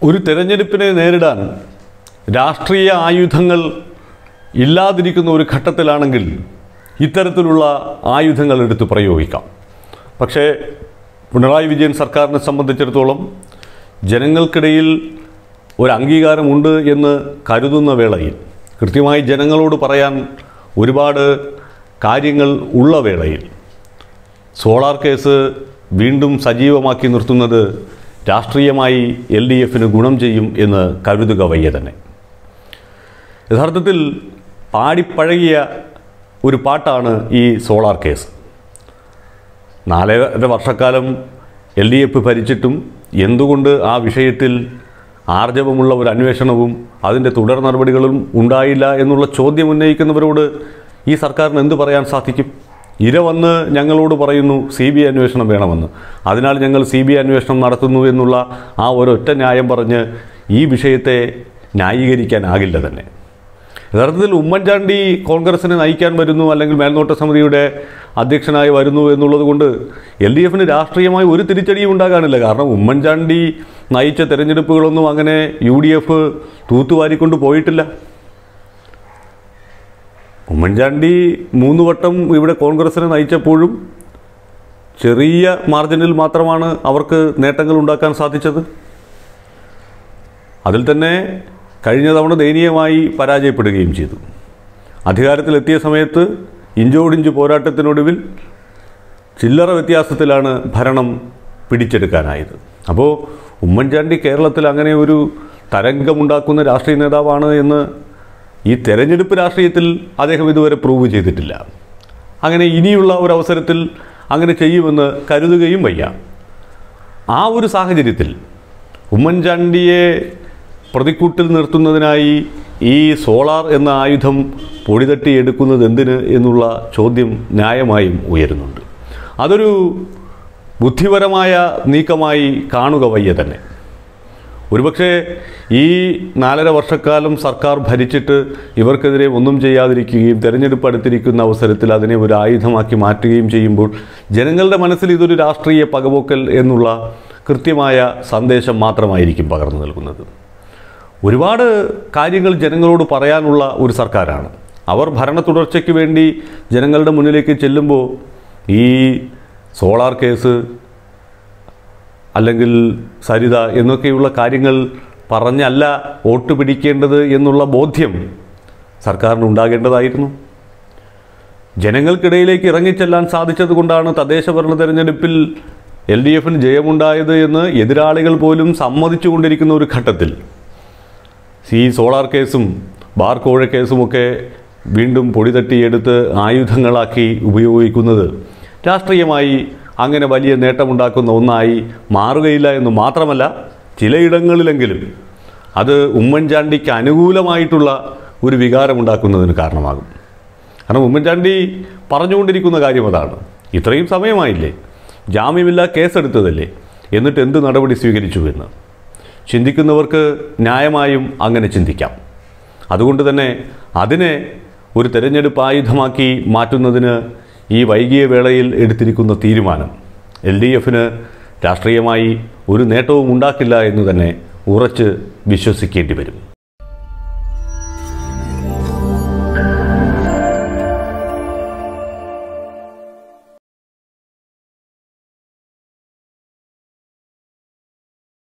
ഒരു തെരഞ്ഞെടുപ്പിനെ നേരിടാൻ രാഷ്ട്രീയ ആയുധങ്ങൾ ഇല്ലാതിരിക്കുന്ന ഒരു ഘട്ടത്തിലാണെങ്കിൽ ഇത്തരത്തിലുള്ള ആയുധങ്ങൾ എടുത്ത് പ്രയോഗിക്കാം പക്ഷേ പിണറായി വിജയൻ സർക്കാരിനെ സംബന്ധിച്ചിടത്തോളം ജനങ്ങൾക്കിടയിൽ ഒരു അംഗീകാരമുണ്ട് എന്ന് കരുതുന്ന വേളയിൽ കൃത്യമായി ജനങ്ങളോട് പറയാൻ ഒരുപാട് കാര്യങ്ങൾ ഉള്ള വേളയിൽ സോളാർ കേസ് വീണ്ടും സജീവമാക്കി നിർത്തുന്നത് രാഷ്ട്രീയമായി എൽ ഡി എഫിന് ഗുണം ചെയ്യും എന്ന് കരുതുക വയ്യ തന്നെ യഥാർത്ഥത്തിൽ പാടിപ്പഴകിയ ഒരു പാട്ടാണ് ഈ സോളാർ കേസ് നാലര വർഷക്കാലം എൽ ഡി എഫ് ഭരിച്ചിട്ടും എന്തുകൊണ്ട് ആ വിഷയത്തിൽ ആർജവമുള്ള ഒരു അന്വേഷണവും അതിൻ്റെ തുടർ നടപടികളും ഉണ്ടായില്ല എന്നുള്ള ചോദ്യം ഉന്നയിക്കുന്നവരോട് ഈ സർക്കാരിന് എന്ത് പറയാൻ സാധിക്കും ഇര വന്ന് ഞങ്ങളോട് പറയുന്നു സി ബി ഐ അന്വേഷണം വേണമെന്ന് അതിനാൽ ഞങ്ങൾ സി ബി ഐ അന്വേഷണം നടത്തുന്നു എന്നുള്ള ആ ഒരൊറ്റ ന്യായം പറഞ്ഞ് ഈ വിഷയത്തെ ന്യായീകരിക്കാനാകില്ല തന്നെ യഥാർത്ഥത്തിൽ ഉമ്മൻചാണ്ടി കോൺഗ്രസിനെ നയിക്കാൻ വരുന്നു അല്ലെങ്കിൽ മേൽനോട്ട സമിതിയുടെ അധ്യക്ഷനായി വരുന്നു എന്നുള്ളത് കൊണ്ട് എൽ ഡി എഫിന് രാഷ്ട്രീയമായി ഒരു തിരിച്ചടിയും ഉണ്ടാകാനില്ല കാരണം ഉമ്മൻചാണ്ടി നയിച്ച തെരഞ്ഞെടുപ്പുകളൊന്നും അങ്ങനെ യു ഡി എഫ് തൂത്തുവാരിക്കൊണ്ട് പോയിട്ടില്ല ഉമ്മൻചാണ്ടി മൂന്ന് വട്ടം ഇവിടെ കോൺഗ്രസിനെ നയിച്ചപ്പോഴും ചെറിയ മാർജിനിൽ മാത്രമാണ് അവർക്ക് നേട്ടങ്ങൾ ഉണ്ടാക്കാൻ സാധിച്ചത് അതിൽ തന്നെ കഴിഞ്ഞ തവണ ദയനീയമായി പരാജയപ്പെടുകയും ചെയ്തു അധികാരത്തിലെത്തിയ സമയത്ത് ഇഞ്ചോടിഞ്ച് പോരാട്ടത്തിനൊടുവിൽ ചില്ലറ വ്യത്യാസത്തിലാണ് ഭരണം പിടിച്ചെടുക്കാനായത് അപ്പോൾ ഉമ്മൻചാണ്ടി കേരളത്തിൽ അങ്ങനെ ഒരു തരംഗമുണ്ടാക്കുന്ന രാഷ്ട്രീയ നേതാവാണ് എന്ന് ഈ തെരഞ്ഞെടുപ്പ് രാഷ്ട്രീയത്തിൽ അദ്ദേഹം ഇതുവരെ പ്രൂവ് ചെയ്തിട്ടില്ല അങ്ങനെ ഇനിയുള്ള ഒരു അവസരത്തിൽ അങ്ങനെ ചെയ്യുമെന്ന് കരുതുകയും വയ്യ ആ ഒരു സാഹചര്യത്തിൽ ഉമ്മൻചാണ്ടിയെ പ്രതിക്കൂട്ടിൽ നിർത്തുന്നതിനായി ഈ സോളാർ എന്ന ആയുധം പൊടിതട്ടി എടുക്കുന്നത് എന്തിന് എന്നുള്ള ചോദ്യം ന്യായമായും ഉയരുന്നുണ്ട് അതൊരു ബുദ്ധിപരമായ നീക്കമായി കാണുക വയ്യ തന്നെ ഒരുപക്ഷെ ഈ നാലര വർഷക്കാലം സർക്കാർ ഭരിച്ചിട്ട് ഇവർക്കെതിരെ ഒന്നും ചെയ്യാതിരിക്കുകയും തെരഞ്ഞെടുപ്പ് അടുത്തിരിക്കുന്ന അവസരത്തിൽ അതിനെ ഒരു ആയുധമാക്കി മാറ്റുകയും ചെയ്യുമ്പോൾ ജനങ്ങളുടെ മനസ്സിൽ ഇതൊരു രാഷ്ട്രീയ പകപോക്കൽ എന്നുള്ള കൃത്യമായ സന്ദേശം മാത്രമായിരിക്കും പകർന്നു നൽകുന്നത് ഒരുപാട് കാര്യങ്ങൾ ജനങ്ങളോട് പറയാനുള്ള ഒരു സർക്കാരാണ് അവർ ഭരണ തുടർച്ചയ്ക്ക് വേണ്ടി ജനങ്ങളുടെ മുന്നിലേക്ക് ചെല്ലുമ്പോൾ ഈ സോളാർ കേസ് അല്ലെങ്കിൽ സരിത എന്നൊക്കെയുള്ള കാര്യങ്ങൾ പറഞ്ഞല്ല വോട്ട് പിടിക്കേണ്ടത് എന്നുള്ള ബോധ്യം സർക്കാരിന് ഉണ്ടാകേണ്ടതായിരുന്നു ജനങ്ങൾക്കിടയിലേക്ക് ഇറങ്ങിച്ചെല്ലാൻ സാധിച്ചത് കൊണ്ടാണ് തദ്ദേശ ഭരണ തെരഞ്ഞെടുപ്പിൽ എൽ ഡി എഫിന് ജയമുണ്ടായത് എന്ന് എതിരാളികൾ പോലും സമ്മതിച്ചുകൊണ്ടിരിക്കുന്ന ഒരു ഘട്ടത്തിൽ ഈ സോളാർ കേസും ബാർ കോഴ കേസുമൊക്കെ വീണ്ടും പൊടി തട്ടിയെടുത്ത് ആയുധങ്ങളാക്കി ഉപയോഗിക്കുന്നത് രാഷ്ട്രീയമായി അങ്ങനെ വലിയ നേട്ടമുണ്ടാക്കുന്ന ഒന്നായി മാറുകയില്ല എന്ന് മാത്രമല്ല ചിലയിടങ്ങളിലെങ്കിലും അത് ഉമ്മൻചാണ്ടിക്ക് അനുകൂലമായിട്ടുള്ള ഒരു വികാരമുണ്ടാക്കുന്നതിന് കാരണമാകും കാരണം ഉമ്മൻചാണ്ടി പറഞ്ഞുകൊണ്ടിരിക്കുന്ന കാര്യം അതാണ് ഇത്രയും സമയമായില്ലേ ജാമ്യമില്ല കേസെടുത്തതല്ലേ എന്നിട്ട് എന്ത് നടപടി സ്വീകരിച്ചു എന്ന് ചിന്തിക്കുന്നവർക്ക് ന്യായമായും അങ്ങനെ ചിന്തിക്കാം അതുകൊണ്ട് തന്നെ അതിനെ ഒരു തെരഞ്ഞെടുപ്പ് ആയുധമാക്കി മാറ്റുന്നതിന് ഈ വൈകിയ വേളയിൽ എടുത്തിരിക്കുന്ന തീരുമാനം എൽ ഡി എഫിന് രാഷ്ട്രീയമായി ഒരു നേട്ടവും ഉണ്ടാക്കില്ല എന്ന് തന്നെ ഉറച്ച് വിശ്വസിക്കേണ്ടി വരും